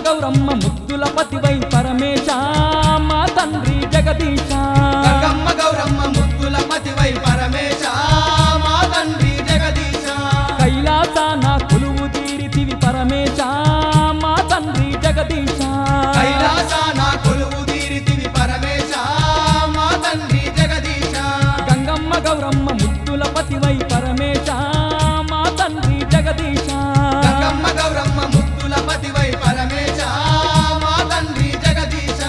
గౌరమ్మ ముద్దుల పతివై పరమేశ మా తండ్రి జగదీశ గంగమ్మ గౌరమ్మ ముద్దుల పతివై పరమేశ మా తండ్రి జగదీశ కైలాసాన కొలువు తీరితివి పరమేశ మా తండ్రి జగదీశ కైలాసాన కొలువు తీరితివి పరమేశ మా తండ్రి జగదీశ గంగమ్మ గౌరమ్మ ముద్దుల పతివై పరమేశ మా తండ్రి జగదీశ గంగమ్మ గౌరమ్మ ముద్దుల పతివై పరమేశ మా తండ్రి జగదీశ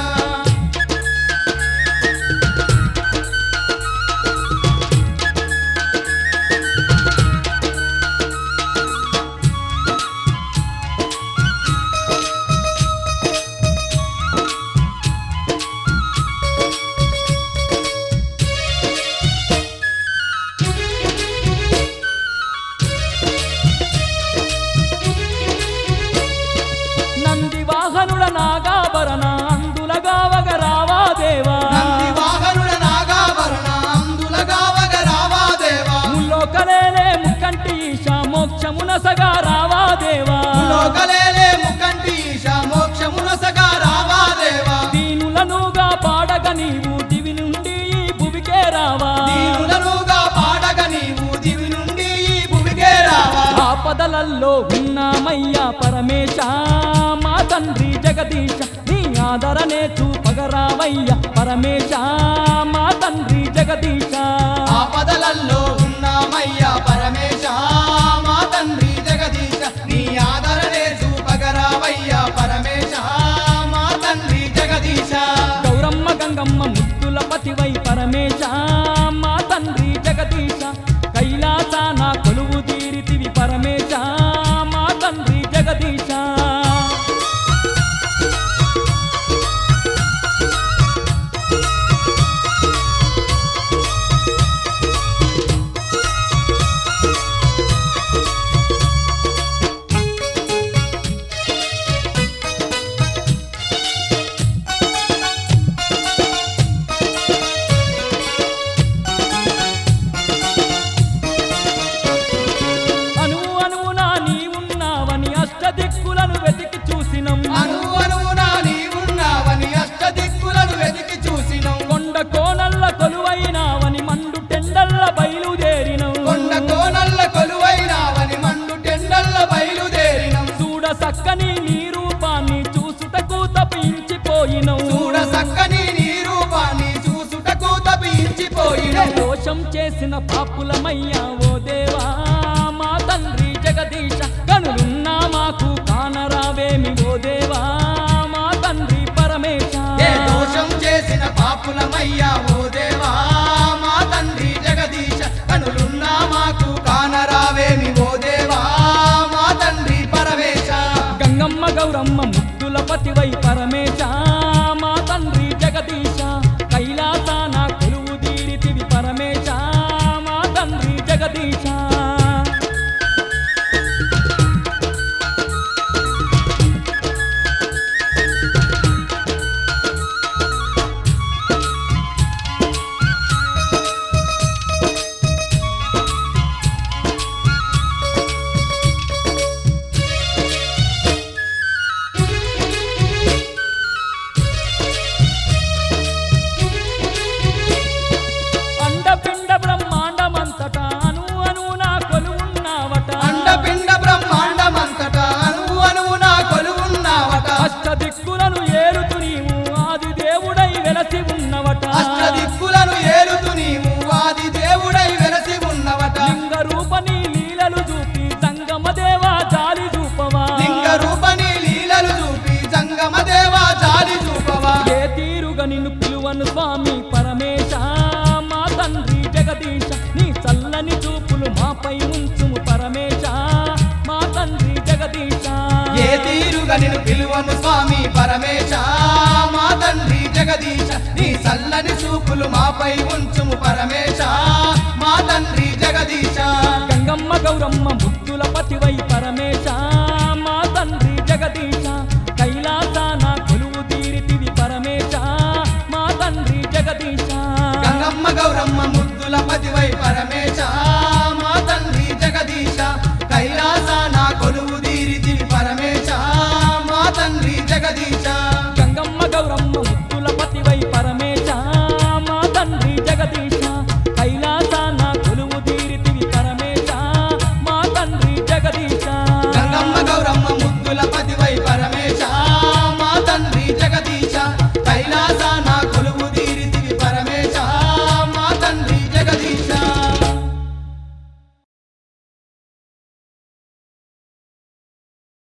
నంది వాహనుల నాగాభరణ అందులగావగ రావా దేవా నంది వాహనుల నాగాభరణ అందులగావగ రావా దేవా ముల్లోకలేలే ముక్కంటి ఈశ మోక్షమున సగా రావా దేవా లోకలేలే ముకంటి ఈశ మోక్షమునసగా రావా దేవా దీనులనుగా పాడగ నీవు దివి నుండి ఈ భువికే రావా దీనులనుగా పాడగ నీవు దివి నుండి ఈ భూమికే రావా ఆపదలల్లో ఉన్నామయ్యా పరమేశ మా తండ్రి జగదీశ నీ ఆదరణే చూపగరావయ్యా పరమేశ మా తండ్రి జగదీశ ఆపదలల్లో ఉన్నామయ్యా పరమేశ మా తండ్రి జగదీశ నీ ఆదరణే చూపగరావయ్యా పరమేశ మా తండ్రి జగదీశ గౌరమ్మ గంగమ్మ ముద్దుల పతివై పరమేశ మా తండ్రి జగదీశ కైలాసాన కొలువు తీరితివి పరమేశ మా తండ్రి జగదీశ అనువు అనువునా నీవున్నావని అష్టదిక్కులను వెతికి చూసినం అను అనువునా నీవున్నావని అష్టదిక్కులను వెతికి చూసినం కొండ కోనల్ల కొలువైనావని మండు టెండల్ల బయలుదేరినం కొండ కోనల్ల కొలువైనావని మండు టెండల్ల బయలుదేరినం చూడ సక్కని నీ రూపాన్ని చూసుటకు తప్పించిపోయినం చూడ సక్కని నీ రూపాన్ని చూసుటకు తపించిపోయినం దోషం చేసిన పాపులమయ్యా ఓ దేవా మా తండ్రి జగదీశ కనులున్నా మాకు కానరావేమి ఓ దేవా మా తండ్రి పరమేశ ఏ దోషం చేసిన పాపులమయ్యా ఓ దేవా మా తండ్రి జగదీశ కనులున్నా మాకు కానరావేమి ఓ దేవా మా తండ్రి పరమేశ గంగమ్మ గౌరమ్మ ముద్దుల పతివై పరమేశ మా తండ్రి జగదీశ కైలాసాన కొలువు తీరితివి పరమేశ మా తండ్రి జగదీశ అండపిండ బ్రహ్మాండమంతటా అను అను నా కొలువున్నావట అండపిండ బ్రహ్మాండమంతట అణువు అణువున కొలువున్నావట అష్టదిక్కులను ఏలుతు నీవు ఆది దేవుడై వెలసి ఉన్నవట అష్టదిక్కులను ఏలుతు నీవు ఆది దేవుడై వెలసి ఉన్నవట లింగ రూపని లీలలు చూపి సంగమ దేవా జాలి చూపవా లింగ రూపని లీలలు చూపి జంగమ దేవా జాలి చూపవా ఏ తీరుగా నిన్ను పిలువను స్వామి పరమేశ మా తండ్రి జగదీశ నీ చల్లని చూపులు మాపై ఉంచుము పరమేశ మా తండ్రి జగదీశ ఏ తీరుగా నిన్ను పిలువను స్వామి పరమేశ మా తండ్రి జగదీశ నీ చల్లని చూపులు మాపై ఉంచుము పరమేశ మా తండ్రి జగదీశ గంగమ్మ గౌరమ్మ ముద్దు